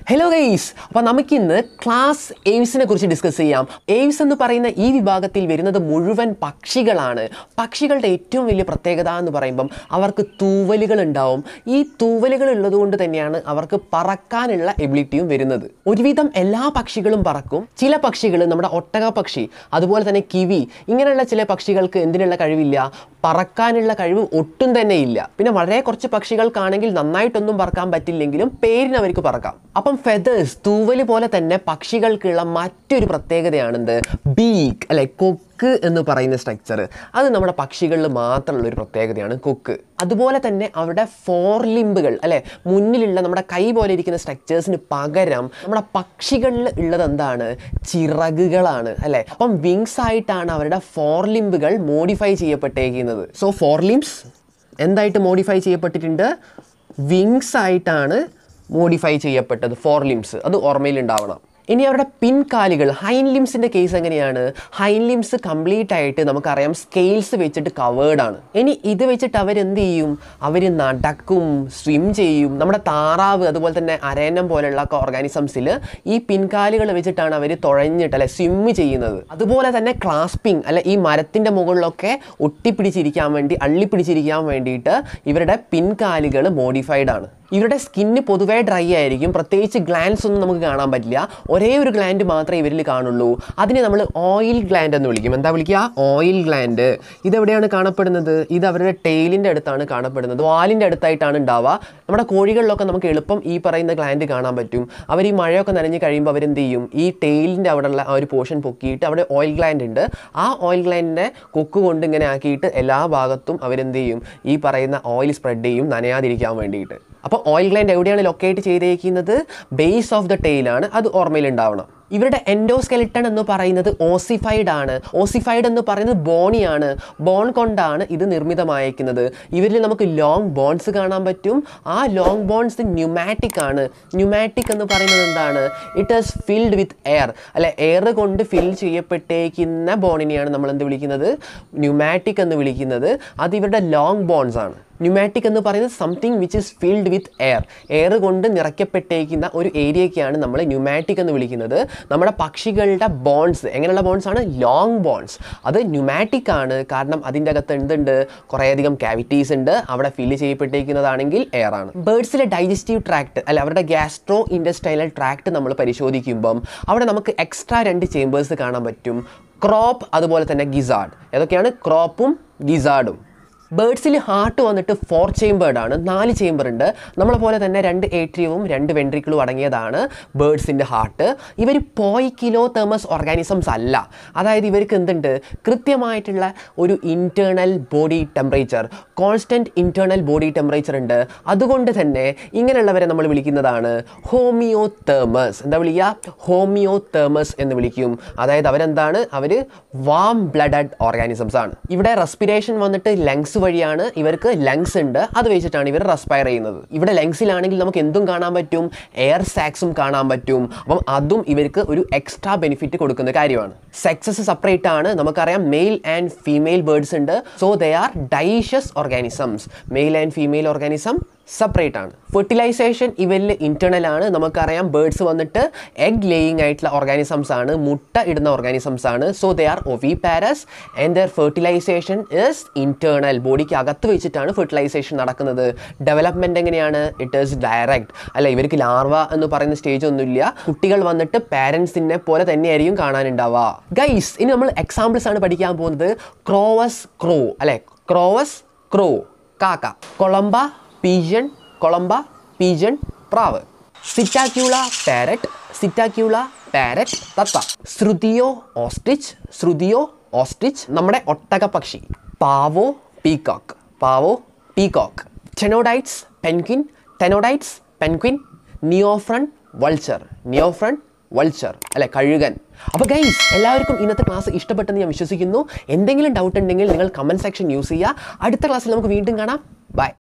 hello guys അപ്പോൾ നമുക്കിന്ന് class എയ്വ്സിനെ കുറിച്ച് ഡിസ്കസ് ചെയ്യാം എയ്വ്സ് എന്ന് പറയുന്ന ഈ വിഭാഗത്തിൽ വരുന്നത് മുഴുവൻ പക്ഷികളാണ് പക്ഷികളുടെ ഏറ്റവും വലിയ പ്രത്യേകത എന്ന് പറയുമ്പം അവർക്ക് തൂവലുകൾ ഉണ്ടാവും ഈ തൂവലുകൾ ഉള്ളതുകൊണ്ട് തന്നെയാണ് അവർക്ക് പറക്കാനുള്ള എബിലിറ്റിയും വരുന്നത് ഒരുവിധം എല്ലാ പക്ഷികളും പറക്കും ചില പക്ഷികൾ നമ്മുടെ ഒട്ടക പക്ഷി അതുപോലെ തന്നെ കിവി ഇങ്ങനെയുള്ള ചില പക്ഷികൾക്ക് എന്തിനുള്ള കഴിവില്ല പറക്കാനുള്ള കഴിവ് ഒട്ടും തന്നെ ഇല്ല പിന്നെ വളരെ കുറച്ച് പക്ഷികൾക്കാണെങ്കിൽ നന്നായിട്ടൊന്നും പറക്കാൻ പറ്റില്ലെങ്കിലും പേരിന് അവർക്ക് പറക്കാം അപ്പം ഫെദേഴ്സ് തൂവല് പോലെ തന്നെ പക്ഷികൾക്കുള്ള മറ്റൊരു പ്രത്യേകതയാണെന്ത് ബീക്ക് അല്ലെ കൊക്ക് എന്ന് പറയുന്ന സ്ട്രക്ചർ അത് നമ്മുടെ പക്ഷികളിൽ മാത്രമുള്ള ഒരു പ്രത്യേകതയാണ് കൊക്ക് അതുപോലെ തന്നെ അവരുടെ ഫോർ ലിംബുകൾ അല്ലെ മുന്നിലുള്ള നമ്മുടെ കൈ പോലെ ഇരിക്കുന്ന സ്ട്രക്ചേഴ്സിന് പകരം നമ്മുടെ പക്ഷികളിൽ ഉള്ളത് എന്താണ് ചിറകുകളാണ് അല്ലെ അപ്പം വിങ്സ് ആയിട്ടാണ് അവരുടെ ഫോർ ലിംബുകൾ മോഡിഫൈ ചെയ്യപ്പെട്ടേക്കുന്നത് സോ ഫോർ ലിംബ്സ് എന്തായിട്ട് മോഡിഫൈ ചെയ്യപ്പെട്ടിട്ടുണ്ട് വിങ്സ് ആയിട്ടാണ് മോഡിഫൈ ചെയ്യപ്പെട്ടത് ഫോർ ലിംസ് അത് ഓർമ്മയിൽ ഉണ്ടാവണം ഇനി അവരുടെ പിൻകാലുകൾ ഹൈൻ ലിംസിന്റെ കേസ് എങ്ങനെയാണ് ഹൈൻ ലിംസ് കംപ്ലീറ്റ് ആയിട്ട് നമുക്കറിയാം സ്കെയിൽസ് വെച്ചിട്ട് കവേർഡ് ആണ് ഇനി ഇത് വെച്ചിട്ട് അവരെന്ത് ചെയ്യും അവർ നടക്കും സ്വിം ചെയ്യും നമ്മുടെ താറാവ് അതുപോലെ തന്നെ അരയന്നം പോലെയുള്ള ഓർഗാനിസംസിൽ ഈ പിൻകാലുകൾ വെച്ചിട്ടാണ് അവർ തുഴഞ്ഞിട്ട് അല്ലെ സ്വിം ചെയ്യുന്നത് അതുപോലെ തന്നെ ക്ലാസ്പിംഗ് അല്ലെ ഈ മരത്തിന്റെ മുകളിലൊക്കെ ഒട്ടിപ്പിടിച്ചിരിക്കാൻ വേണ്ടി അള്ളിപ്പിടിച്ചിരിക്കാൻ വേണ്ടിയിട്ട് ഇവരുടെ പിൻകാലുകൾ മോഡിഫൈഡ് ആണ് ഇവരുടെ സ്കിന്ന് പൊതുവേ ഡ്രൈ ആയിരിക്കും പ്രത്യേകിച്ച് ഗ്ലാൻസ് ഒന്നും നമുക്ക് കാണാൻ പറ്റില്ല ഒരേ ഒരു ഗ്ലാൻഡ് മാത്രമേ ഇവരിൽ കാണുള്ളൂ അതിനെ നമ്മൾ ഓയിൽ ഗ്ലാൻഡ് എന്ന് വിളിക്കും എന്താ വിളിക്കുക ഓയിൽ ഗ്ലാൻഡ് ഇതെവിടെയാണ് കാണപ്പെടുന്നത് ഇത് അവരുടെ ടെയിലിൻ്റെ അടുത്താണ് കാണപ്പെടുന്നത് വാലിൻ്റെ അടുത്തായിട്ടാണ് ഉണ്ടാവുക നമ്മുടെ കോഴികളിലൊക്കെ നമുക്ക് എളുപ്പം ഈ പറയുന്ന ഗ്ലാൻഡ് കാണാൻ പറ്റും അവർ ഈ മഴയൊക്കെ നനഞ്ഞ് കഴിയുമ്പോൾ അവരെന്ത് ചെയ്യും ഈ ടെയിലിൻ്റെ അവിടെയുള്ള ആ ഒരു പോർഷൻ പൊക്കിയിട്ട് അവിടെ ഓയിൽ ഗ്ലാൻഡ് ഉണ്ട് ആ ഓയിൽ ഗ്ലാൻഡിനെ കൊക്ക് കൊണ്ട് ഇങ്ങനെ ആക്കിയിട്ട് എല്ലാ ഭാഗത്തും അവരെന്ത് ചെയ്യും ഈ പറയുന്ന ഓയിൽ സ്പ്രെഡ് ചെയ്യും നനയാതിരിക്കാൻ വേണ്ടിയിട്ട് അപ്പോൾ ഓയിൽ ഗ്ലാൻഡ് എവിടെയാണ് ലൊക്കേറ്റ് ചെയ്തേക്കുന്നത് ബേസ് ഓഫ് ദ ടെയിലാണ് അത് ഓർമ്മയിൽ ഉണ്ടാവണം ഇവരുടെ എൻഡോസ്കെലിട്ടൺ എന്ന് പറയുന്നത് ഓസിഫൈഡ് ആണ് ഓസിഫൈഡ് എന്ന് പറയുന്നത് ബോണിയാണ് ബോൺ കൊണ്ടാണ് ഇത് നിർമ്മിതമായിരിക്കുന്നത് ഇവരിൽ നമുക്ക് ലോങ് ബോൺസ് കാണാൻ പറ്റും ആ ലോങ് ബോൺസ് ന്യൂമാറ്റിക് ആണ് ന്യൂമാറ്റിക് എന്ന് പറയുന്നത് എന്താണ് it is filled with air അല്ലെ എയർ കൊണ്ട് ഫിൽ ചെയ്യപ്പെട്ടേക്കുന്ന ബോണിനെയാണ് നമ്മൾ എന്ത് വിളിക്കുന്നത് ന്യൂമാറ്റിക് എന്ന് വിളിക്കുന്നത് അത് ഇവരുടെ ലോങ് ബോൺസ് ആണ് ന്യൂമാറ്റിക് എന്ന് പറയുന്നത് something which is filled with air air കൊണ്ട് നിറയ്ക്കപ്പെട്ടേക്കുന്ന ഒരു ഏരിയയ്ക്കാണ് നമ്മൾ ന്യൂമാറ്റിക് എന്ന് വിളിക്കുന്നത് നമ്മുടെ പക്ഷികളുടെ ബോൺസ് എങ്ങനെയുള്ള ബോൺസ് ആണ് ലോങ് ബോൺസ് അത് ന്യൂമാറ്റിക് ആണ് കാരണം അതിൻ്റെ അകത്ത് എന്തുണ്ട് കുറേയധികം കാവിറ്റീസ് ഉണ്ട് അവിടെ ഫില്ല് ചെയ്യപ്പെട്ടേക്കുന്നതാണെങ്കിൽ എയർ ആണ് ബേർഡ്സിലെ ഡൈജസ്റ്റീവ് ട്രാക്ട് അല്ല അവരുടെ ഗ്യാസ്ട്രോ ഇൻഡസ്ട്രൈനൽ ട്രാക്ട് നമ്മൾ പരിശോധിക്കുമ്പം അവിടെ നമുക്ക് എക്സ്ട്രാ രണ്ട് ചേമ്പേഴ്സ് കാണാൻ പറ്റും ക്രോപ്പ് അതുപോലെ തന്നെ ഗിസാർഡ് ഏതൊക്കെയാണ് ക്രോപ്പും ഗിസാർഡും ബേർഡ്സിൽ ഹാർട്ട് വന്നിട്ട് ഫോർ ചേമ്പേർഡ് ആണ് നാല് ചേമ്പർ ഉണ്ട് നമ്മളെ പോലെ തന്നെ രണ്ട് ഏട്രിയവും രണ്ട് വെൻട്രിക്കിളും അടങ്ങിയതാണ് ബേർഡ്സിൻ്റെ ഹാർട്ട് ഇവർ പോയി കിലോ തേമസ് ഓർഗാനിസംസ് അല്ല അതായത് ഇവർക്ക് എന്തുണ്ട് കൃത്യമായിട്ടുള്ള ഒരു internal body temperature constant internal body temperature ഉണ്ട് അതുകൊണ്ട് തന്നെ ഇങ്ങനെയുള്ളവരെ നമ്മൾ വിളിക്കുന്നതാണ് ഹോമിയോ തേമസ് എന്താ വിളിക്കുക ഹോമിയോ തേമസ് എന്ന് വിളിക്കും അതായത് അവരെന്താണ് അവർ വാം ബ്ലഡഡ് ഓർഗാനിസംസ് ആണ് ഇവിടെ റെസ്പിറേഷൻ വന്നിട്ട് ലങ്സ് വഴിയാണ് ഇവർക്ക് ലങ്സ് ഉണ്ട് അത് വെച്ചിട്ടാണ് ഇവർ റെസ്പയർ ചെയ്യുന്നത് ഇവിടെ ലങ്സിലാണെങ്കിൽ നമുക്ക് എന്തും കാണാൻ പറ്റും എയർ സാക്സും കാണാൻ പറ്റും അപ്പം അതും ഇവർക്ക് ഒരു എക്സ്ട്രാ ബെനിഫിറ്റ് കൊടുക്കുന്ന കാര്യമാണ് സെക്സസ് സെപ്പറേറ്റ് ആണ് നമുക്കറിയാം മെയിൽ ആൻഡ് ഫീമെയിൽ ബേർഡ്സ് ഉണ്ട് so they are dioecious organisms male and female organism separate ആണ് ഫെർട്ടിലൈസേഷൻ ഇവരിൽ ഇന്റേണൽ ആണ് നമുക്കറിയാം ബേർഡ്സ് വന്നിട്ട് എഗ് ലേയിങ് ആയിട്ടുള്ള ഓർഗാനിസംസ് ആണ് മുട്ട ഇടുന്ന ഓർഗാനിസംസ് ആണ് so they are oviparous and their fertilisation is internal ബോഡിക്ക് അകത്ത് വെച്ചിട്ടാണ് ഫെർട്ടിലൈസേഷൻ നടക്കുന്നത് ഡെവലപ്മെന്റ് എങ്ങനെയാണ് ഇറ്റ് ഈസ് ഡയറക്റ്റ് അല്ല ഇവർക്ക് ലാർവ എന്ന് പറയുന്ന സ്റ്റേജ് ഒന്നുമില്ല കുട്ടികൾ വന്നിട്ട് പാരൻസിനെ പോലെ തന്നെയായിരിക്കും കാണാനുണ്ടാവുക ഗൈസ് ഇനി നമ്മൾ എക്സാമ്പിൾസ് ആണ് പഠിക്കാൻ പോകുന്നത് ക്രോവസ് ക്രോ അല്ലെ ക്രോവസ് ക്രോ കാക്ക കൊളംബ പീജൺ കൊളംബ പീജൺ പ്രാവ് സിറ്റാക്യൂള പാരറ്റ് സിറ്റാക്യൂള പാരറ്റ് തത്ത ശ്രുതിയോ ഓസ്ട്രിച്ച് ശ്രുതിയോ ഓസ്ട്രിച്ച് നമ്മുടെ ഒട്ടക പക്ഷി Pavo peacock Pavo peacock Aptenodytes penguin Aptenodytes penguin Neophron vulture Neophron vulture അല്ലെ കഴുകൻ അപ്പോൾ ഗൈസ് എല്ലാവർക്കും ഇന്നത്തെ ക്ലാസ് ഇഷ്ടപ്പെട്ടെന്ന് ഞാൻ വിശ്വസിക്കുന്നു എന്തെങ്കിലും ഡൗട്ട് ഉണ്ടെങ്കിൽ നിങ്ങൾ കമൻറ്റ് സെക്ഷൻ യൂസ് ചെയ്യുക അടുത്ത ക്ലാസ്സിൽ നമുക്ക് വീണ്ടും കാണാം ബൈ